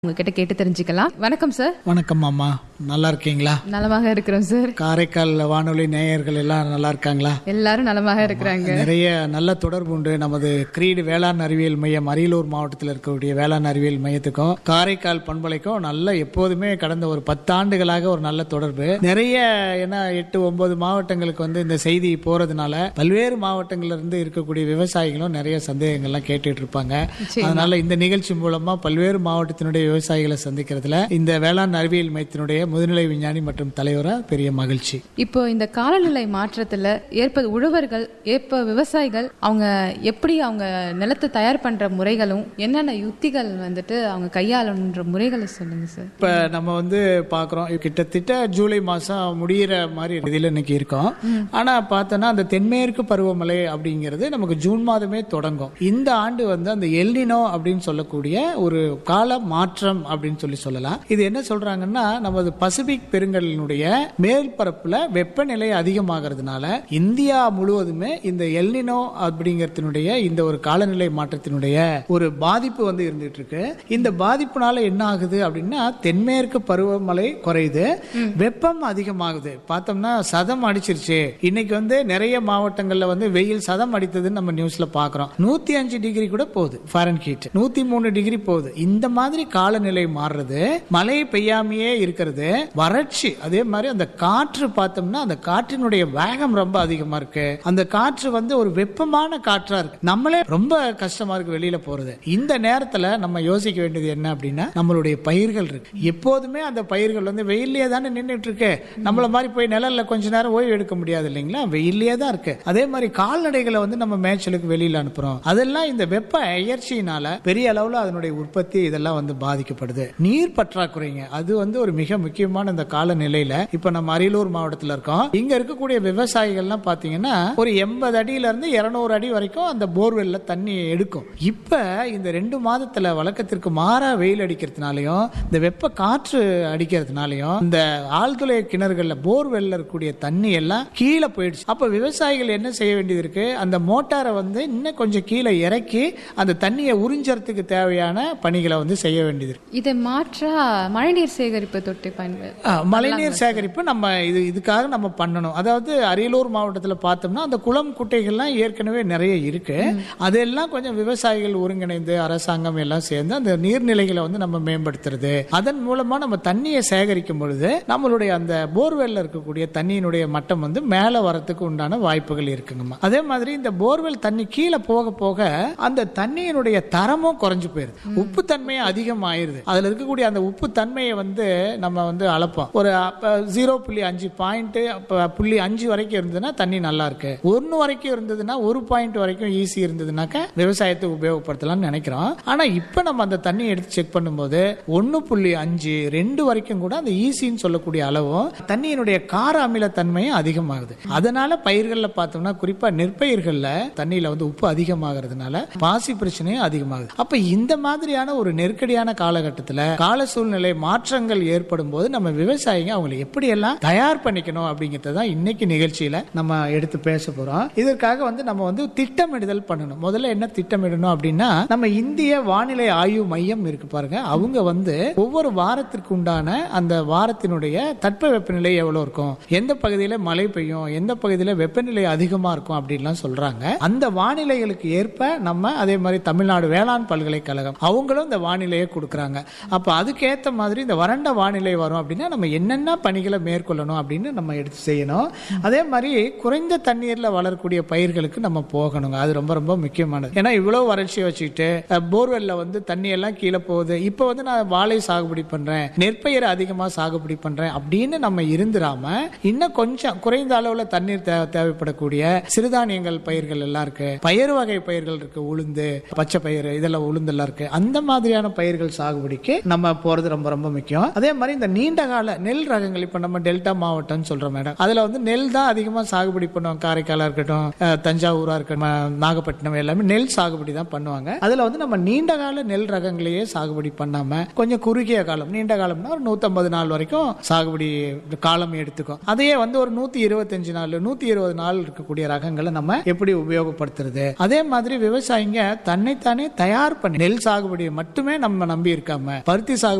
உங்ககிட்ட கேட்டு தெரிஞ்சுக்கலாம் வணக்கம் சார் வணக்கம் அம்மா நல்லா இருக்கீங்களா நலமாக இருக்கிறோம் சார் காரைக்கால் வானொலி நேயர்கள் எல்லாம் நல்லா இருக்காங்களா எல்லாரும் நலமாக இருக்கிறாங்க நிறைய நல்ல தொடர்பு உண்டு நமது கிரீடு வேளாண் அறிவியல் மையம் அரியலூர் மாவட்டத்தில் இருக்கக்கூடிய வேளாண் அறிவியல் மையத்துக்கும் காரைக்கால் பண்பலைக்கும் நல்ல எப்போதுமே கடந்த ஒரு பத்தாண்டுகளாக ஒரு நல்ல தொடர்பு நிறைய ஏன்னா எட்டு ஒன்பது மாவட்டங்களுக்கு வந்து இந்த செய்தி போறதுனால பல்வேறு மாவட்டங்கள்ல இருந்து இருக்கக்கூடிய விவசாயிகளும் நிறைய சந்தேகங்கள்லாம் கேட்டுட்டு இருப்பாங்க அதனால இந்த நிகழ்ச்சி மூலமா பல்வேறு மாவட்டத்தினுடைய விவசாயிகளை சந்திக்கிறதுல இந்த வேளாண் அறிவியல் மையத்தினுடைய முதுநிலை விஞ்ஞானி மற்றும் தலைவரா பெரிய மகிழ்ச்சி இப்போ இந்த காலநிலை மாற்றத்துல ஏற்ப உழவர்கள் ஏற்ப விவசாயிகள் அவங்க எப்படி அவங்க நிலத்தை தயார் பண்ற முறைகளும் என்னென்ன யுத்திகள் வந்துட்டு அவங்க கையாளணுன்ற முறைகளை சொல்லுங்க சார் இப்ப நம்ம வந்து பாக்குறோம் கிட்டத்தட்ட ஜூலை மாசம் முடியிற மாதிரி இதில் இன்னைக்கு இருக்கோம் ஆனா பார்த்தோன்னா அந்த தென்மேற்கு பருவமழை அப்படிங்கிறது நமக்கு ஜூன் மாதமே தொடங்கும் இந்த ஆண்டு வந்து அந்த எல்னினோ அப்படின்னு சொல்லக்கூடிய ஒரு கால மாற்றம் அப்படின்னு சொல்லி சொல்லலாம் இது என்ன சொல்றாங்கன்னா நமது பசிபிக் பெருங்கடலினுடைய மேற்பரப்புல வெப்பநிலை அதிகமாகிறதுனால இந்தியா முழுவதுமே இந்த எல்னினோ அப்படிங்கறதுனுடைய இந்த ஒரு காலநிலை மாற்றத்தினுடைய ஒரு பாதிப்பு வந்து இருந்துட்டு இருக்கு இந்த பாதிப்புனால என்ன ஆகுது அப்படின்னா தென்மேற்கு பருவமழை குறையுது வெப்பம் அதிகமாகுது பார்த்தோம்னா சதம் அடிச்சிருச்சு இன்னைக்கு வந்து நிறைய மாவட்டங்கள்ல வந்து வெயில் சதம் அடித்ததுன்னு நம்ம நியூஸ்ல பாக்குறோம் நூத்தி அஞ்சு டிகிரி கூட போகுது ஃபாரன் ஹீட் நூத்தி மூணு டிகிரி போகுது இந்த மாதிரி காலநிலை மாறுறது மழை பெய்யாமையே இருக்கிறது வறட்சி அதே மாதிரி அந்த காற்று பார்த்தோம்னா அந்த காற்றினுடைய வேகம் ரொம்ப அதிகமா இருக்கு அந்த காற்று வந்து ஒரு வெப்பமான காற்றா இருக்கு நம்மளே ரொம்ப கஷ்டமா இருக்கு வெளியில போறது இந்த நேரத்துல நம்ம யோசிக்க வேண்டியது என்ன அப்படின்னா நம்மளுடைய பயிர்கள் இருக்கு எப்போதுமே அந்த பயிர்கள் வந்து வெயிலே தானே நின்றுட்டு இருக்கு நம்மள மாதிரி போய் நிழல்ல கொஞ்ச நேரம் ஓய்வு எடுக்க முடியாது இல்லைங்களா வெயிலே தான் இருக்கு அதே மாதிரி கால்நடைகளை வந்து நம்ம மேய்ச்சலுக்கு வெளியில அனுப்புறோம் அதெல்லாம் இந்த வெப்ப அயற்சியினால பெரிய அளவுல அதனுடைய உற்பத்தி இதெல்லாம் வந்து பாதிக்கப்படுது நீர் பற்றாக்குறைங்க அது வந்து ஒரு மிக முக்கியமான இந்த காலநிலையில இப்ப நம்ம அரியலூர் மாவட்டத்துல இருக்கோம் இங்க இருக்கக்கூடிய விவசாயிகள்லாம் பாத்தீங்கன்னா ஒரு எண்பது அடியில இருந்து இருநூறு அடி வரைக்கும் அந்த போர்வெல்ல தண்ணி எடுக்கும் இப்ப இந்த ரெண்டு மாதத்துல வழக்கத்திற்கு மாறா வெயில் அடிக்கிறதுனாலயும் இந்த வெப்ப காற்று அடிக்கிறதுனாலயும் இந்த ஆழ்துளை கிணறுகள்ல போர்வெல்ல இருக்கக்கூடிய தண்ணி எல்லாம் கீழே போயிடுச்சு அப்ப விவசாயிகள் என்ன செய்ய வேண்டியது இருக்கு அந்த மோட்டாரை வந்து இன்னும் கொஞ்சம் கீழே இறக்கி அந்த தண்ணியை உறிஞ்சறதுக்கு தேவையான பணிகளை வந்து செய்ய வேண்டியது இருக்கு இதை மாற்றா மழைநீர் சேகரிப்பு தொட்டி பயன்படு ஆ, மழைநீர் சேகரிப்பு நம்ம இது இதுக்காக நம்ம பண்ணணும் அதாவது அரியலூர் மாவட்டத்தில் பார்த்தோம்னா அந்த குளம் குட்டைகள்லாம் ஏற்கனவே நிறைய இருக்கு அதெல்லாம் கொஞ்சம் விவசாயிகள் ஒருங்கிணைந்து அரசாங்கம் எல்லாம் சேர்ந்து அந்த நீர்நிலைகளை வந்து நம்ம மேம்படுத்துறது அதன் மூலமா நம்ம தண்ணியை சேகரிக்கும் பொழுது நம்மளுடைய அந்த போர்வெல்ல இருக்கக்கூடிய தண்ணியினுடைய மட்டம் வந்து மேலே வரத்துக்கு உண்டான வாய்ப்புகள் இருக்குங்கம்மா அதே மாதிரி இந்த போர்வெல் தண்ணி கீழே போக போக அந்த தண்ணியினுடைய தரமும் குறைஞ்சு போயிருது உப்பு தன்மையும் அதிகமாயிருது அதுல இருக்கக்கூடிய அந்த உப்பு தன்மையை வந்து நம்ம வந்து அளப்போம் ஒரு ஜீரோ புள்ளி அஞ்சு பாயிண்ட் புள்ளி அஞ்சு வரைக்கும் இருந்ததுன்னா தண்ணி நல்லா இருக்கு ஒன்னு வரைக்கும் இருந்ததுன்னா ஒரு பாயிண்ட் வரைக்கும் ஈஸி இருந்ததுனாக்க விவசாயத்துக்கு உபயோகப்படுத்தலாம்னு நினைக்கிறோம் ஆனா இப்ப நம்ம அந்த தண்ணி எடுத்து செக் பண்ணும்போது ஒன்னு புள்ளி அஞ்சு ரெண்டு வரைக்கும் கூட அந்த ஈஸின்னு சொல்லக்கூடிய அளவும் தண்ணியினுடைய கார அமில தன்மையும் அதிகமாகுது அதனால பயிர்கள்ல பார்த்தோம்னா குறிப்பா நெற்பயிர்கள்ல தண்ணியில வந்து உப்பு அதிகமாகிறதுனால பாசி பிரச்சனையும் அதிகமாகுது அப்ப இந்த மாதிரியான ஒரு நெருக்கடியான காலகட்டத்துல கால சூழ்நிலை மாற்றங்கள் ஏற்படும் போது நம்ம விவசாயிங்க அவங்களை எப்படியெல்லாம் தயார் பண்ணிக்கணும் அப்படிங்கறத தான் இன்னைக்கு நிகழ்ச்சியில நம்ம எடுத்து பேச போறோம் இதற்காக வந்து நம்ம வந்து திட்டமிடுதல் பண்ணணும் முதல்ல என்ன திட்டமிடணும் அப்படின்னா நம்ம இந்திய வானிலை ஆய்வு மையம் இருக்கு பாருங்க அவங்க வந்து ஒவ்வொரு வாரத்திற்கு உண்டான அந்த வாரத்தினுடைய தட்ப வெப்பநிலை எவ்வளவு இருக்கும் எந்த பகுதியில மழை பெய்யும் எந்த பகுதியில வெப்பநிலை அதிகமா இருக்கும் அப்படின்லாம் சொல்றாங்க அந்த வானிலைகளுக்கு ஏற்ப நம்ம அதே மாதிரி தமிழ்நாடு வேளாண் பல்கலைக்கழகம் அவங்களும் இந்த வானிலையை கொடுக்குறாங்க அப்ப அதுக்கேத்த மாதிரி இந்த வறண்ட வானிலை வரும் அப்படின்னா நம்ம என்னென்ன பணிகளை மேற்கொள்ளணும் அப்படின்னு நம்ம எடுத்து செய்யணும் அதே மாதிரி குறைந்த தண்ணீர்ல வளரக்கூடிய பயிர்களுக்கு நம்ம போகணுங்க அது ரொம்ப ரொம்ப முக்கியமானது ஏன்னா இவ்வளவு வறட்சியை வச்சுக்கிட்டு அஹ், போர்வெல்ல வந்து தண்ணி எல்லாம் கீழே போகுது இப்போ வந்து நான் வாழை சாகுபடி பண்றேன் நெற்பயிரை அதிகமா சாகுபடி பண்றேன் அப்படின்னு நம்ம இருந்துராம இன்னும் கொஞ்சம் குறைந்த அளவுல தண்ணீர் தே- தேவைப்படக்கூடிய சிறுதானியங்கள் பயிர்கள் எல்லாம் இருக்கு பயிர் வகை பயிர்கள் இருக்கு உளுந்து பச்சை பயிர் இதெல்லாம் உளுந்தெல்லாம் இருக்கு அந்த மாதிரியான பயிர்கள் சாகுபடிக்கு நம்ம போறது ரொம்ப ரொம்ப முக்கியம் அதே மாதிரி இந்த நீண்ட கால நெல் ரகங்கள் இப்ப நம்ம டெல்டா மாவட்டம்னு சொல்றோம் மேடம் அதுல வந்து நெல் தான் அதிகமா சாகுபடி பண்ணுவாங்க காரைக்காலா இருக்கட்டும் அஹ், தஞ்சாவூரா இருக்கட்டும் அஹ், நாகப்பட்டினம் எல்லாமே நெல் சாகுபடி தான் பண்ணுவாங்க அதுல வந்து நம்ம நீண்ட கால நெல் ரகங்களையே சாகுபடி பண்ணாம கொஞ்சம் குறுகிய காலம் நீண்ட காலம்னா ஒரு நூத்தம்பது நாள் வரைக்கும் சாகுபடி காலம் எடுத்துக்கும் அதையே வந்து ஒரு நூத்தி இருபத்தஞ்சு நாள் நூத்தி இருபது நாள் இருக்கக்கூடிய ரகங்களை நம்ம எப்படி உபயோகப்படுத்துறது அதே மாதிரி விவசாயிங்க தன்னைத்தானே தயார் பண்ணி நெல் சாகுபடியை மட்டுமே நம்ம நம்பி நம்பி இருக்காம பருத்தி சாகுபடி